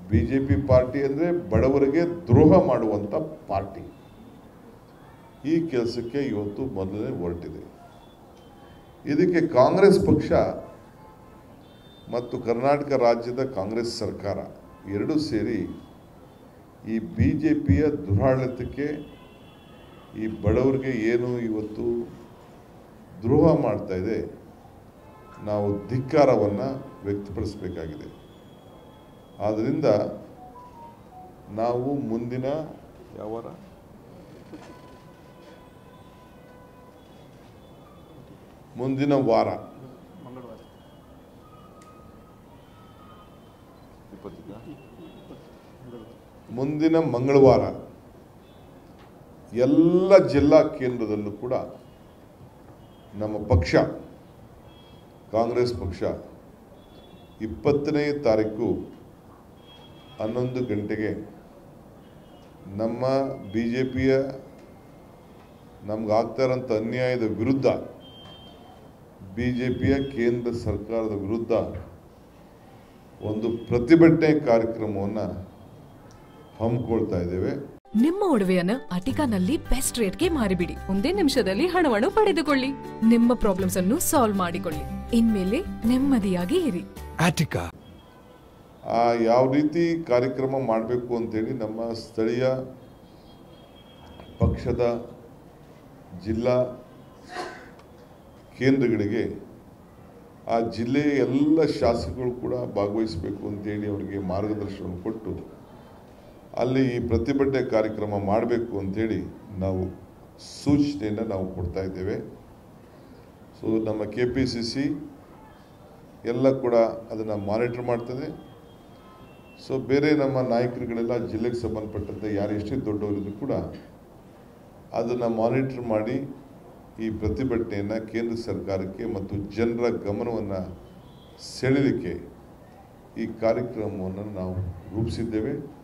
B J P party ಅಂದರೆ ಬಡವರಿಗೆ ದ್ರೋಹ ಮಾಡುವಂಥ ಪಾರ್ಟಿ ಈ ಕೆಲಸಕ್ಕೆ ಇವತ್ತು ಮೊದಲನೇ ಹೊರಟಿದೆ ಇದಕ್ಕೆ ಕಾಂಗ್ರೆಸ್ ಪಕ್ಷ ಮತ್ತು ಕರ್ನಾಟಕ ರಾಜ್ಯದ ಕಾಂಗ್ರೆಸ್ ಸರ್ಕಾರ ಎರಡೂ ಸೇರಿ ಈ ಬಿ ಜೆ ಪಿಯ ದುರಾಡಳಿತಕ್ಕೆ ಈ ಬಡವರಿಗೆ ಏನು ಇವತ್ತು ದ್ರೋಹ ಮಾಡ್ತಾ ಇದೆ ನಾವು ಧಿಕ್ಕಾರವನ್ನು ವ್ಯಕ್ತಪಡಿಸಬೇಕಾಗಿದೆ ಆದ್ದರಿಂದ ನಾವು ಮುಂದಿನ ಯಾವ ವಾರ? ಮುಂದಿನ ವಾರ ಮಂಗಳವಾರ ಮುಂದಿನ ಮಂಗಳವಾರ ಎಲ್ಲ ಜಿಲ್ಲಾ ಕೇಂದ್ರದಲ್ಲೂ ಕೂಡ ನಮ್ಮ ಪಕ್ಷ ಕಾಂಗ್ರೆಸ್ ಪಕ್ಷ ಇಪ್ಪತ್ತನೇ ತಾರೀಕು ಹನ್ನೊಂದು ಗಂಟೆಗೆ ನಮ್ಮ ಬಿ ಜೆ ಪಿಯ ನಮ್ಗೆ ಆಗ್ತಾ ಇರೋಂಥ ಅನ್ಯಾಯದ ವಿರುದ್ಧ ಬಿ ಜೆ ಪಿಯ ಕೇಂದ್ರ ಸರ್ಕಾರದ ವಿರುದ್ಧ ಒಂದು ಪ್ರತಿಭಟನೆ ಕಾರ್ಯಕ್ರಮವನ್ನು ಹಮ್ಮಿಕೊಳ್ತಾ ಇದ್ದೇವೆ ನಿಮ್ಮ ಒಡವೆಯನ್ನ ಅಟಿಕಾನಲ್ಲಿ ಬೆಸ್ಟ್ ರೇಟ್ಗೆ ಮಾರಿಬಿಡಿ ಒಂದೇ ನಿಮಿಷದಲ್ಲಿ ಹಣವನ್ನು ಪಡೆದುಕೊಳ್ಳಿ ನಿಮ್ಮ ಪ್ರಾಬ್ಲಮ್ಸ್ ಅನ್ನು ಸಾಲ್ವ್ ಮಾಡಿಕೊಳ್ಳಿ ಇನ್ಮೇಲೆ ನೆಮ್ಮದಿಯಾಗಿ ಇರಿ Attica. ಆ ಯಾವ ರೀತಿ ಕಾರ್ಯಕ್ರಮ ಮಾಡಬೇಕು ಅಂತೇಳಿ ನಮ್ಮ ಸ್ಥಳೀಯ ಪಕ್ಷದ ಜಿಲ್ಲಾ ಕೇಂದ್ರಗಳಿಗೆ ಆ ಜಿಲ್ಲೆಯ ಎಲ್ಲ ಶಾಸಕರು ಕೂಡ ಭಾಗವಹಿಸಬೇಕು ಅಂತೇಳಿ ಅವರಿಗೆ ಮಾರ್ಗದರ್ಶನ ಕೊಟ್ಟು ಅಲ್ಲಿ ಈ ಪ್ರತಿಭಟನೆ ಕಾರ್ಯಕ್ರಮ ಮಾಡಬೇಕು ಅಂತೇಳಿ ನಾವು ಸೂಚನೆಯನ್ನು ನಾವು ಕೊಡ್ತಾ ಇದ್ದೇವೆ ಸೊ ನಮ್ಮ ಕೆ ಪಿ ಸಿ ಸಿ ಎಲ್ಲ ಕೂಡ ಅದನ್ನು ಮಾನಿಟರ್ ಮಾಡ್ತದೆ ಸೊ ಬೇರೆ ನಮ್ಮ ನಾಯಕರುಗಳೆಲ್ಲ ಜಿಲ್ಲೆಗೆ ಸಂಬಂಧಪಟ್ಟಂತೆ ಯಾರು ಎಷ್ಟೇ ದೊಡ್ಡವರಿದ್ರು ಕೂಡ ಅದನ್ನು ಮಾನಿಟರ್ ಮಾಡಿ ಈ ಪ್ರತಿಭಟನೆಯನ್ನು ಕೇಂದ್ರ ಸರ್ಕಾರಕ್ಕೆ ಮತ್ತು ಜನರ ಗಮನವನ್ನು ಸೆಳೆಯಲಿಕ್ಕೆ ಈ ಕಾರ್ಯಕ್ರಮವನ್ನು ನಾವು ರೂಪಿಸಿದ್ದೇವೆ